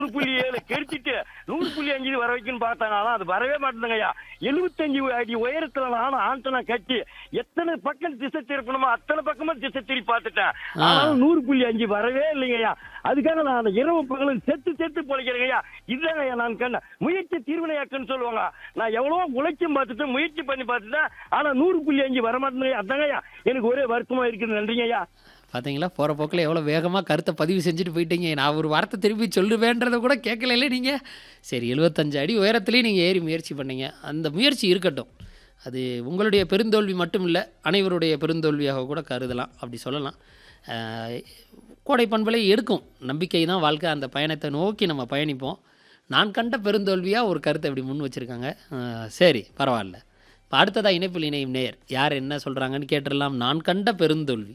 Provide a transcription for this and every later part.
நூறு புள்ளி ஏழு கெடுத்துட்டு நூறு புள்ளி அஞ்சு வர வைக்கணும்னு பார்த்தாங்களாம் அது வரவே மாட்டேங்குது ஐயா எழுபத்தஞ்சு அடி உயரத்துல நானும் ஆண்டனா கட்டி எத்தனை பக்கம் திசை திருப்பணுமோ அத்தனை பக்கமும் திசை திருப்பி பார்த்துட்டேன் ஆ. ஆனாலும் நூறு புள்ளி அஞ்சு வரவே இல்லைங்க ஐயா அதுக்காக நான் அந்த இரவு பகலும் செத்து செத்து பொழைக்கிறேங்க ஐயா இதுதாங்க ஐயா நான் கண்ண முயற்சி தீர்வினையாக்குன்னு சொல்லுவாங்க நான் எவ்வளவோ உழைச்சும் பார்த்துட்டு முயற்சி பண்ணி பார்த்துட்டேன் ஆனா நூறு புள்ளி அஞ்சு வர மாட்டேங்குது அதாங்க ஐயா எனக்கு ஒரே வருத்தமா இருக்குது நன்றிங்க ஐயா பார்த்தீங்களா போகிற போக்கில் எவ்வளோ வேகமாக கருத்தை பதிவு செஞ்சுட்டு போயிட்டீங்க நான் ஒரு வார்த்தை திருப்பி சொல்லுவேன்றதை கூட கேட்கல நீங்கள் சரி எழுபத்தஞ்சு அடி உயரத்துலேயும் நீங்கள் ஏறி முயற்சி பண்ணீங்க அந்த முயற்சி இருக்கட்டும் அது உங்களுடைய பெருந்தோல்வி மட்டும் இல்லை அனைவருடைய பெருந்தோல்வியாக கூட கருதலாம் அப்படி சொல்லலாம் ஆஹ், கோடை பண்பலை எடுக்கும் நம்பிக்கை தான் வாழ்க்கை அந்த பயணத்தை நோக்கி நம்ம பயணிப்போம் நான் கண்ட பெருந்தோல்வியாக ஒரு கருத்தை இப்படி முன் வச்சுருக்காங்க சரி பரவாயில்ல இப்போ அடுத்ததாக இணைப்பில் இணையும் நேர் யார் என்ன சொல்கிறாங்கன்னு கேட்டுடலாம் நான் கண்ட பெருந்தோல்வி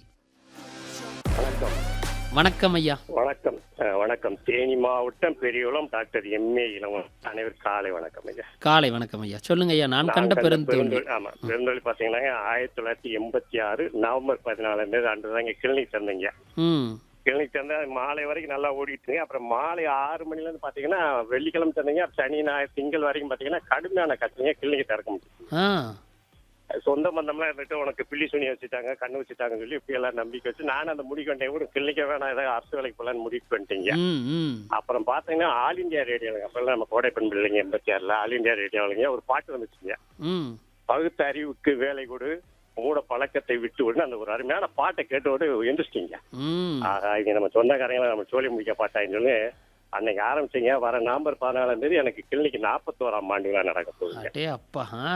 வணக்கம் வணக்கம் ஐயா வணக்கம் அஹ், வணக்கம் தேனி மாவட்டம் பெரியகுளம் டாக்டர் எம்ஏ இளவன் அனைவர் காலை வணக்கம் ஐயா காலை வணக்கம் ஐயா சொல்லுங்க ஐயா நான் நான் கண்ட கண்ட பெருந்தோல்வி பெருந்தொழில் ஆமா பெருந்தொழில் பாத்தீங்கன்னா ஆயிரத்தி தொள்ளாயிரத்தி எண்பத்தி ஆறு நவம்பர் பதினாலாம் தேதி அன்று தாங்க கிளினிக் தந்தீங்க ம் கிளினிக் தந்தா மாலை வரைக்கும் நல்லா ஓடிட்டுங்க அப்புறம் மாலை ஆறு மணில இருந்து பாத்தீங்கன்னா வெள்ளிக்கிழமை தந்தீங்க அப்புறம் சனி ஞாயிறு திங்கள் வரைக்கும் பாத்தீங்கன்னா கடுமையான கத்துங்க கிளினிக் திறக்க முடியும் ஆ சொந்த பந்தம்லாம் இருந்துட்டு உனக்கு பில்லி சுனி வச்சுட்டாங்க கண்ணு வச்சுட்டாங்கன்னு சொல்லி இப்படி எல்லாம் நம்பிக்கை வச்சு நானும் அந்த முடிவு பண்ணிட்டேன் கூட கிளினிக்க வேணாம் ஏதாவது அரசு வேலைக்கு போலான்னு முடிவு பண்ணிட்டீங்க ம் ம் அப்புறம் பாத்தீங்கன்னா ஆல் இந்தியா ரேடியோங்க அப்பெல்லாம் நம்ம கோடை பெண் பிள்ளைங்க எண்பத்தி ஆறுல ஆல் இந்தியா ரேடியோலங்க ஒரு பாட்டு வந்துச்சுங்க ம் பகுத்தறிவுக்கு வேலை கொடு மூட பழக்கத்தை விட்டு விடு அந்த ஒரு அருமையான பாட்டை கேட்டோடு எந்திரிச்சிட்டீங்க ம் ஆகா இங்க நம்ம சொந்தக்காரங்களை நம்ம சொல்லி முடிக்க பாட்டாங்கன்னு சொல்லி அன்னைக்கு ஆரம்பிச்சீங்க வர நவம்பர் பதினாலாம் தேதி எனக்கு கிளினிக்கு நாற்பத்தோராம் ஆண்டுகளா நடக்க போகுதுங்க அடே அப்பா ஆ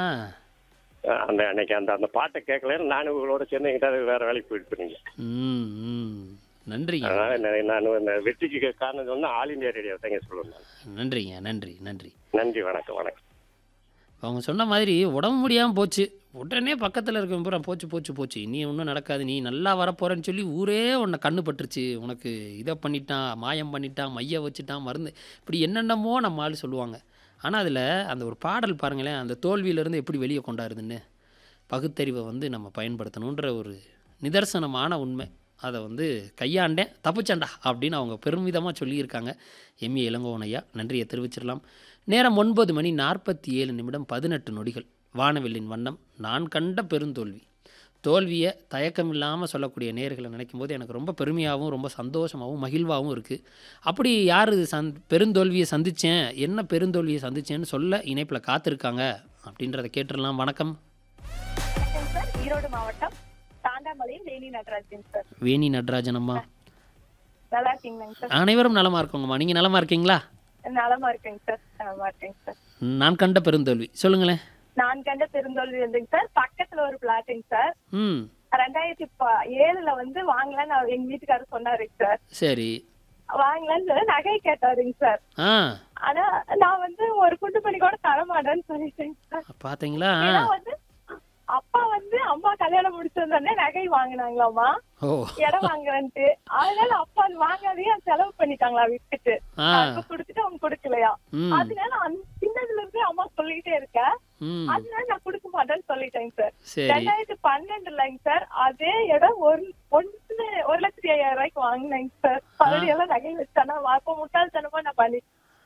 அந்த அன்னைக்கு அந்த அந்த பாட்டை கேட்கல நானும் உங்களோட சேர்ந்து எங்கிட்ட வேற வேலைக்கு போயிட்டு இருந்தீங்க ம் ம் நன்றிங்க அதனால நான் நான் இந்த வெற்றிக்கு காரணம் சொன்னா ஆல் இந்தியா ரேடியோ தாங்க சொல்லணும் நான். நன்றிங்க நன்றி நன்றி நன்றி வணக்கம் வணக்கம் அவங்க சொன்ன மாதிரி உடம்பு முடியாமல் போச்சு உடனே பக்கத்தில் இருக்கவங்க பூரா போச்சு போச்சு போச்சு நீ ஒன்றும் நடக்காது நீ நல்லா வரப்போறேன்னு சொல்லி ஊரே உன்னை கண்ணு பட்டுருச்சு உனக்கு இதை பண்ணிட்டான் மாயம் பண்ணிட்டான் மைய வச்சுட்டான் மருந்து இப்படி என்னென்னமோ நம்ம ஆள் சொல்லுவாங்க ஆனால் அதில் அந்த ஒரு பாடல் பாருங்களேன் அந்த தோல்வியிலேருந்து எப்படி வெளியே கொண்டாருதுன்னு பகுத்தறிவை வந்து நம்ம பயன்படுத்தணுன்ற ஒரு நிதர்சனமான உண்மை அதை வந்து கையாண்டேன் தப்புச்சண்டா அப்படின்னு அவங்க பெருமிதமாக சொல்லியிருக்காங்க எம்ஏ இளங்கோவன் ஐயா நன்றியை தெரிவிச்சிடலாம் நேரம் ஒன்பது மணி நாற்பத்தி ஏழு நிமிடம் பதினெட்டு நொடிகள் வானவில்லின் வண்ணம் நான் கண்ட பெருந்தோல்வி தோல்வியை தயக்கமில்லாமல் சொல்லக்கூடிய நேர்களை நினைக்கும் போது எனக்கு ரொம்ப பெருமையாகவும் ரொம்ப சந்தோஷமாகவும் மகிழ்வாகவும் இருக்குது அப்படி யார் சந் பெருந்தோல்வியை சந்தித்தேன் என்ன பெருந்தோல்வியை சந்தித்தேன்னு சொல்ல இணைப்பில் காத்திருக்காங்க அப்படின்றத கேட்டுடலாம் வணக்கம் வணக்கம் சார் ஈரோடு மாவட்டம் தாண்டாமலையில் வேணி நடராஜன் சார் வேணி நடராஜன் அம்மா நல்லா இருக்கீங்களாங்க சார் அனைவரும் நலமாக இருக்கோங்கம்மா நீங்கள் நலமாக இருக்கீங்களா நலமா இருக்கேங்க சார் நலமா இருக்கேங்க சார் நான் கண்ட பெருந்தோல்வி சொல்லுங்களேன் நான் கண்ட பெருந்தோல்வி வந்துங்க சார் பக்கத்துல ஒரு பிளாட்டுங்க சார் ம் ரெண்டாயிரத்தி ப- ஏழுல வந்து வாங்கலாம்னு அவர் எங்க வீட்டுக்காரர் சொன்னாருங்க சார் சரி வாங்கலாம்னு சொல்லி நகை கேட்டாருங்க சார் ஆ ஆனா நான் வந்து ஒரு குண்டு பண்ணி கூட தர மாட்டேன்னு சொல்லிட்டேங்க சார் பார்த்தீங்களா ஏன்னா வந்து அப்பா வந்து அம்மா கல்யாணம் முடிச்சிருந்தோடனே நகை வாங்கினாங்களாமா ஓ இடம் வாங்குறேன்ட்டு அதனால அப்பா அது வாங்காதே செலவு பண்ணிட்டாங்களா விட்டுட்டு ஆ அப்ப குடுத்துட்டு அவங்க கொடுக்கலையா ம் அதனால அந்த சின்னதுல இருந்து அம்மா சொல்லிட்டே இருக்கேன் ம் அதனால நான் கொடுக்க மாட்டேன்னு சொல்லிட்டேங்க சார் சரி ரெண்டாயிரத்தி பன்னெண்டுலங்க சார் அதே இடம் ஒரு ஒன்று ஒரு லட்சத்தி ஐயாயிரம் ரூபாய்க்கு வாங்கினேங்க சார் பழைய எல்லாம் நகை வச்சானா அப்ப முட்டாள்தனமா நான் பண்ணி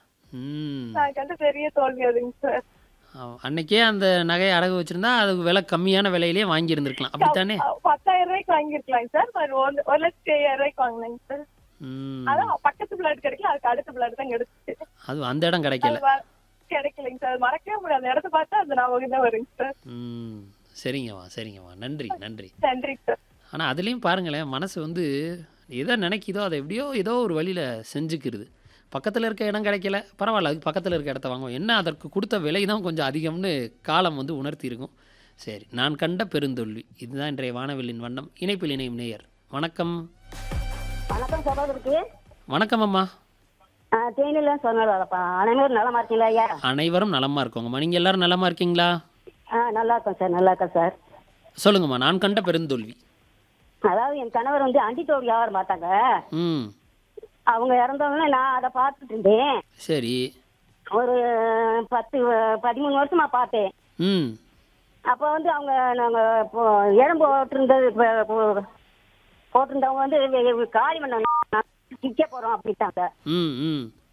ம் எனக்கு வந்து பெரிய தோல்வி அதுங்க சார் ஆ, அன்னைக்கே அந்த நகையை அடகு வச்சிருந்தா அதுக்கு விலை கம்மியான விலையிலேயே வாங்கியிருந்திருக்கலாம் அப்படித்தானே அஹ் பத்தாயிரம் ரூபாய்க்கு வாங்கிருக்கலாங்க சார் ஒரு ஒரு- ஒரு லட்சத்தி ஐயாயிரம் ரூபாய்க்கு வாங்கினேங்க சார் ம் அதான் பக்கத்து பிளாட் கிடைக்கல அதுக்கு அடுத்த பிளாட் தான் கிடைச்சிச்சு அது அந்த இடம் கிடைக்கல அது வ- கிடைக்கலைங்க சார் மறக்கவே முடியாது அந்த இடத்த பார்த்தா அந்த ஞாபகம் தான் வருங்க சார் ம் சரிங்கம்மா சரிங்கம்மா நன்றி நன்றி நன்றிங்க சார் ஆனால் அதுலேயும் பாருங்களேன் மனசு வந்து எதை நினைக்குதோ அதை எப்படியோ ஏதோ ஒரு வழியில் செஞ்சுக்கிறது பக்கத்தில் இருக்க இடம் கிடைக்கல பரவாயில்ல அதுக்கு பக்கத்தில் இருக்க இடத்த வாங்குவோம் என்ன அதற்கு கொடுத்த விலை தான் கொஞ்சம் அதிகம்னு காலம் வந்து உணர்த்தி இருக்கும் சரி நான் கண்ட பெருந்தோல்வி இதுதான் இன்றைய வானவில்லின் வண்ணம் இணைப்பில் இணையும் நேயர் வணக்கம் வணக்கம் சகோதரிக்கு வணக்கம் அம்மா தேனில சொன்னதாப்பா அனைவரும் நலமா இருக்கீங்களா ஐயா அனைவரும் நலமா இருக்கோங்கம்மா நீங்கள் எல்லாரும் நலமா இருக்கீங்களா ஆ நல்லா இருக்கோம் சார் நல்லா இருக்கேன் சார் சொல்லுங்கம்மா நான் கண்ட பெருந்தோல்வி அதாவது என் கணவர் வந்து அண்டித்தோடு வியாபாரம் பார்த்தாங்க ம் அவங்க இறந்தவொடனே நான் அதை பார்த்துட்டு இருந்தேன் சரி ஒரு பத்து பதிமூணு வருஷமா பார்த்தேன் ம் அப்போ வந்து அவங்க நாங்கள் இப்போ இடம் போட்டிருந்தது இப்போ இப்போ போட்டிருந்தவங்க வந்து வே- வே- காலி பண்ண விற்க போகிறோம் அப்படின்ட்டாங்க ம் ம்